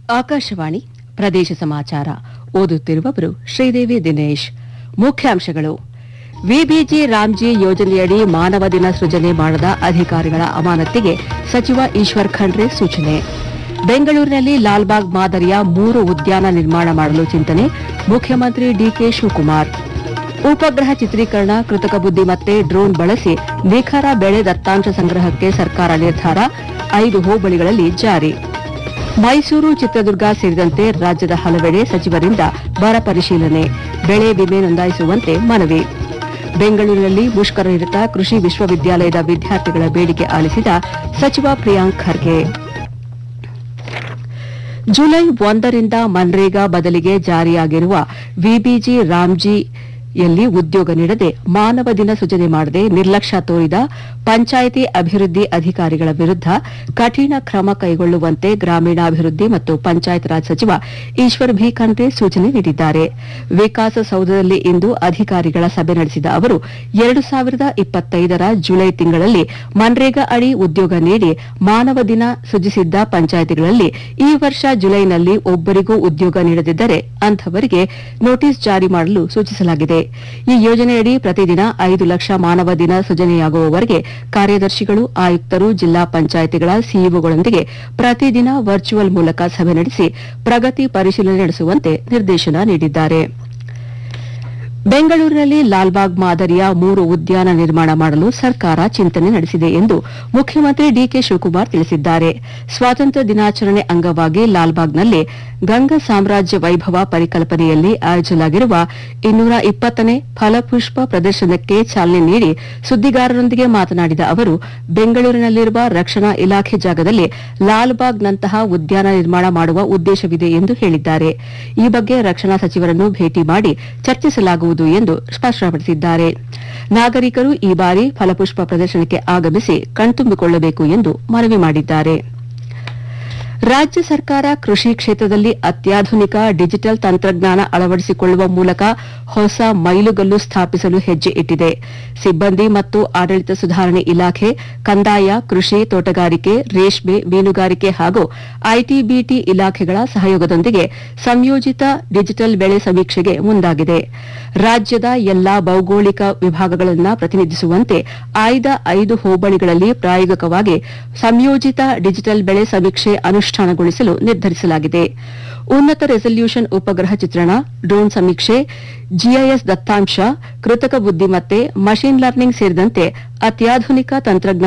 ಆಕಾಶವಾಣಿ ಪ್ರದೇಶ ಸಮಾಚಾರ ಓದುತ್ತಿರುವವರು ಶ್ರೀದೇವಿ ದಿನೇಶ್ ಮುಖ್ಯಾಂಶಗಳು ವಿಬಿಜಿ ರಾಮ್ಜಿ ಯೋಜನೆಯಡಿ ಮಾನವ ದಿನ ಸೃಜನೆ ಮಾಡದ ಅಧಿಕಾರಿಗಳ ಅಮಾನತಿಗೆ ಸಚಿವ ಈಶ್ವರ್ ಖಂಡ್ರೆ ಸೂಚನೆ ಬೆಂಗಳೂರಿನಲ್ಲಿ ಲಾಲ್ಬಾಗ್ ಮಾದರಿಯ ಮೂರು ಉದ್ಯಾನ ನಿರ್ಮಾಣ ಮಾಡಲು ಚಿಂತನೆ ಮುಖ್ಯಮಂತ್ರಿ ಡಿಕೆ ಶಿವಕುಮಾರ್ ಉಪಗ್ರಹ ಚಿತ್ರೀಕರಣ ಕೃತಕ ಬುದ್ದಿಮತ್ತೆ ಡ್ರೋನ್ ಬಳಸಿ ನಿಖರ ಬೆಳೆ ದತ್ತಾಂಶ ಸಂಗ್ರಹಕ್ಕೆ ಸರ್ಕಾರ ನಿರ್ಧಾರ ಐದು ಹೋಬಳಿಗಳಲ್ಲಿ ಜಾರಿ ಮೈಸೂರು ಚಿತ್ರದುರ್ಗ ಸೇರಿದಂತೆ ರಾಜ್ಯದ ಹಲವೆಡೆ ಸಚಿವರಿಂದ ಬರ ಪರಿಶೀಲನೆ ಬೆಳೆ ವಿಮೆ ನೋಂದಾಯಿಸುವಂತೆ ಮನವಿ ಬೆಂಗಳೂರಿನಲ್ಲಿ ಮುಷ್ಕರನಿರತ ಕೃಷಿ ವಿಶ್ವವಿದ್ಯಾಲಯದ ವಿದ್ಯಾರ್ಥಿಗಳ ಬೇಡಿಕೆ ಆಲಿಸಿದ ಸಚಿವ ಪ್ರಿಯಾಂಕ್ ಖರ್ಗೆ ಜುಲೈ ಒಂದರಿಂದ ಮನ್ರೇಗಾ ಬದಲಿಗೆ ಜಾರಿಯಾಗಿರುವ ವಿಬಿಜಿ ರಾಮ್ಜಿಯಲ್ಲಿ ಉದ್ಯೋಗ ನೀಡದೆ ಮಾನವ ದಿನ ಸೃಜನೆ ಮಾಡದೆ ನಿರ್ಲಕ್ಷ್ಯ ತೋರಿದ ಪಂಚಾಯಿತಿ ಅಭಿವೃದ್ಧಿ ಅಧಿಕಾರಿಗಳ ವಿರುದ್ದ ಕಠಿಣ ಕ್ರಮ ಕೈಗೊಳ್ಳುವಂತೆ ಗ್ರಾಮೀಣಾಭಿವೃದ್ಧಿ ಮತ್ತು ಪಂಚಾಯತ್ ರಾಜ್ ಸಚಿವ ಈಶ್ವರ್ ಭಿ ಖಂಡ್ರೆ ಸೂಚನೆ ನೀಡಿದ್ದಾರೆ ವಿಕಾಸಸೌಧದಲ್ಲಿ ಇಂದು ಅಧಿಕಾರಿಗಳ ಸಭೆ ನಡೆಸಿದ ಅವರು ಎರಡು ಸಾವಿರದ ಇಪ್ಪತ್ತೈದರ ಜುಲೈ ತಿಂಗಳಲ್ಲಿ ಮನ್ರೇಗಾ ಅಡಿ ಉದ್ಯೋಗ ನೀಡಿ ಮಾನವ ದಿನ ಸೃಜಿಸಿದ್ದ ಪಂಚಾಯಿತಿಗಳಲ್ಲಿ ಈ ವರ್ಷ ಜುಲೈನಲ್ಲಿ ಒಬ್ಬರಿಗೂ ಉದ್ಯೋಗ ನೀಡದಿದ್ದರೆ ಅಂಥವರಿಗೆ ನೋಟಿಸ್ ಜಾರಿ ಮಾಡಲು ಸೂಚಿಸಲಾಗಿದೆ ಈ ಯೋಜನೆಯಡಿ ಪ್ರತಿದಿನ ಐದು ಲಕ್ಷ ಮಾನವ ದಿನ ಸೃಜನೆಯಾಗುವವರೆಗೆ ಕಾರ್ಯದರ್ಶಿಗಳು ಆಯುಕ್ತರು ಜಿಲ್ಲಾ ಪಂಚಾಯಿತಿಗಳ ಸಿಇಒಗಳೊಂದಿಗೆ ಪ್ರತಿದಿನ ವರ್ಚುವಲ್ ಮೂಲಕ ಸಭೆ ನಡೆಸಿ ಪ್ರಗತಿ ಪರಿಶೀಲನೆ ನಡೆಸುವಂತೆ ನಿರ್ದೇಶನ ನೀಡಿದ್ದಾರೆ ಬೆಂಗಳೂರಿನಲ್ಲಿ ಲಾಲ್ಬಾಗ್ ಮಾದರಿಯ ಮೂರು ಉದ್ಯಾನ ನಿರ್ಮಾಣ ಮಾಡಲು ಸರ್ಕಾರ ಚಿಂತನೆ ನಡೆಸಿದೆ ಎಂದು ಮುಖ್ಯಮಂತ್ರಿ ಡಿಕೆ ಶಿವಕುಮಾರ್ ತಿಳಿಸಿದ್ದಾರೆ ಸ್ವಾತಂತ್ರ್ಯ ದಿನಾಚರಣೆ ಅಂಗವಾಗಿ ಲಾಲ್ಬಾಗ್ನಲ್ಲಿ ಗಂಗ ಸಾಮ್ರಾಜ್ಯ ವೈಭವ ಪರಿಕಲ್ಪನೆಯಲ್ಲಿ ಆಯೋಜಿಸಲಾಗಿರುವ ಇನ್ನೂರ ಇಪ್ಪತ್ತನೇ ಫಲಪುಷ್ಪ ಪ್ರದರ್ಶನಕ್ಕೆ ಚಾಲನೆ ನೀಡಿ ಸುದ್ದಿಗಾರರೊಂದಿಗೆ ಮಾತನಾಡಿದ ಅವರು ಬೆಂಗಳೂರಿನಲ್ಲಿರುವ ರಕ್ಷಣಾ ಇಲಾಖೆ ಜಾಗದಲ್ಲಿ ಲಾಲ್ಬಾಗ್ನಂತಹ ಉದ್ಯಾನ ನಿರ್ಮಾಣ ಮಾಡುವ ಉದ್ದೇಶವಿದೆ ಎಂದು ಹೇಳಿದ್ದಾರೆ ಈ ಬಗ್ಗೆ ರಕ್ಷಣಾ ಸಚಿವರನ್ನು ಭೇಟಿ ಮಾಡಿ ಚರ್ಚಿಸಲಾಗುವುದು ಎಂದು ಸ್ಪಷ್ಟಪಡಿಸಿದ್ದಾರೆ ನಾಗರಿಕರು ಈ ಬಾರಿ ಫಲಪುಷ್ಪ ಪ್ರದರ್ಶನಕ್ಕೆ ಆಗಮಿಸಿ ಕಣ್ತುಂಬಿಕೊಳ್ಳಬೇಕು ಎಂದು ಮನವಿ ಮಾಡಿದ್ದಾರೆ ರಾಜ್ಯ ಸರ್ಕಾರ ಕೃಷಿ ಕ್ಷೇತ್ರದಲ್ಲಿ ಅತ್ಯಾಧುನಿಕ ಡಿಜಿಟಲ್ ತಂತ್ರಜ್ಞಾನ ಅಳವಡಿಸಿಕೊಳ್ಳುವ ಮೂಲಕ ಹೊಸ ಮೈಲುಗಲ್ಲು ಸ್ಥಾಪಿಸಲು ಹೆಜ್ಜೆ ಇಟ್ಟಿದೆ ಸಿಬ್ಬಂದಿ ಮತ್ತು ಆಡಳಿತ ಸುಧಾರಣೆ ಇಲಾಖೆ ಕಂದಾಯ ಕೃಷಿ ತೋಟಗಾರಿಕೆ ರೇಷ್ಮೆ ಮೀನುಗಾರಿಕೆ ಹಾಗೂ ಐಟಿಬಿಟಿ ಇಲಾಖೆಗಳ ಸಹಯೋಗದೊಂದಿಗೆ ಸಂಯೋಜಿತ ಡಿಜಿಟಲ್ ಬೆಳೆ ಸಮೀಕ್ಷೆಗೆ ಮುಂದಾಗಿದೆ ರಾಜ್ಯದ ಎಲ್ಲಾ ಭೌಗೋಳಿಕ ವಿಭಾಗಗಳನ್ನು ಪ್ರತಿನಿಧಿಸುವಂತೆ ಆಯ್ದ ಐದು ಹೋಬಳಿಗಳಲ್ಲಿ ಪ್ರಾಯೋಗಿಕವಾಗಿ ಸಂಯೋಜಿತ ಡಿಜಿಟಲ್ ಬೆಳೆ ಸಮೀಕ್ಷೆ ಅನುಷ್ಠಾನಗೊಳಿಸಲು ನಿರ್ಧರಿಸಲಾಗಿದೆ ಉನ್ನತ ರೆಸಲ್ಯೂಷನ್ ಉಪಗ್ರಹ ಚಿತ್ರಣ ಡ್ರೋನ್ ಸಮೀಕ್ಷೆ ಜಿಐಎಸ್ ದತ್ತಾಂಶ ಕೃತಕ ಬುದ್ದಿಮತ್ತೆ ಮಷೀನ್ ಲರ್ನಿಂಗ್ ಸೇರಿದಂತೆ ಅತ್ಯಾಧುನಿಕ ತಂತ್ರಜ್ಞಾನ